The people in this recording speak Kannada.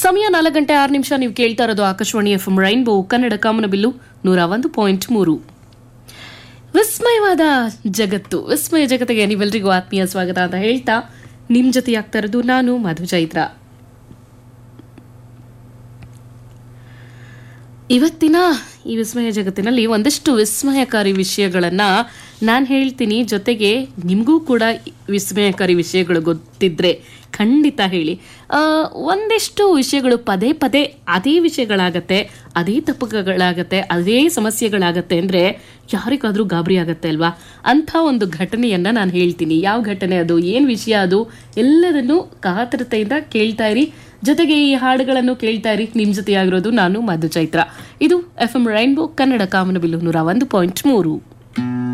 ಸಮಯ ನಾಲ್ಕು ಗಂಟೆ ಆರು ನಿಮಿಷ ನೀವು ಕೇಳ್ತಾ ಇರೋದು Akashvani F M rainbow Kannada ಕಾಮನಬಿಲ್ಲು ನೂರ ಒಂದು ಪಾಯಿಂಟ್ ಮೂರು ವಿಸ್ಮಯವಾದ ಜಗತ್ತು ವಿಸ್ಮಯ ಜಗತ್ತಿಗೆ ನೀವೆಲ್ಲರಿಗೂ ಆತ್ಮೀಯ ಸ್ವಾಗತ ಅಂತ ಹೇಳ್ತಾ ನಿಮ್ ಜೊತೆ ಆಗ್ತಾ ಇರೋದು ನಾನು ಮಧು ಚೈತ್ರ ಇವತ್ತಿನ ಈ ವಿಸ್ಮಯ ಜಗತ್ತಿನಲ್ಲಿ ಒಂದಷ್ಟು ವಿಸ್ಮಯಕಾರಿ ವಿಷಯಗಳನ್ನ ನಾನು ಹೇಳ್ತೀನಿ ಜೊತೆಗೆ ನಿಮಗೂ ಕೂಡ ವಿಸ್ಮಯಕಾರಿ ವಿಷಯಗಳು ಗೊತ್ತಿದ್ರೆ ಖಂಡಿತ ಹೇಳಿ ಆ, ಒಂದಿಷ್ಟು ವಿಷಯಗಳು ಪದೇ ಪದೇ ಅದೇ ವಿಷಯಗಳಾಗತ್ತೆ ಅದೇ ತಪ್ಪುಗಳಾಗತ್ತೆ ಅದೇ ಸಮಸ್ಯೆಗಳಾಗತ್ತೆ ಅಂದ್ರೆ ಯಾರಿಗಾದ್ರೂ ಗಾಬರಿ ಆಗತ್ತೆ ಅಲ್ವಾ ಅಂಥ ಒಂದು ಘಟನೆಯನ್ನ ನಾನು ಹೇಳ್ತೀನಿ ಯಾವ ಘಟನೆ ಅದು ಏನ್ ವಿಷಯ ಅದು ಎಲ್ಲದನ್ನು ಕಾತರತೆಯಿಂದ ಕೇಳ್ತಾ ಇರಿ ಜೊತೆಗೆ ಈ ಹಾಡುಗಳನ್ನು ಕೇಳ್ತಾ ಇರಿ ನಿಮ್ ಜೊತೆ ಆಗಿರೋದು ನಾನು ಮಧು ಚೈತ್ರ ಇದು ಎಫ್ ಎಂ ರೈನ್ಬೋ ಕನ್ನಡ ಕಾಮನಬಿಲ್ಲು ನೂರ ಒಂದು ಪಾಯಿಂಟ್ ಮೂರು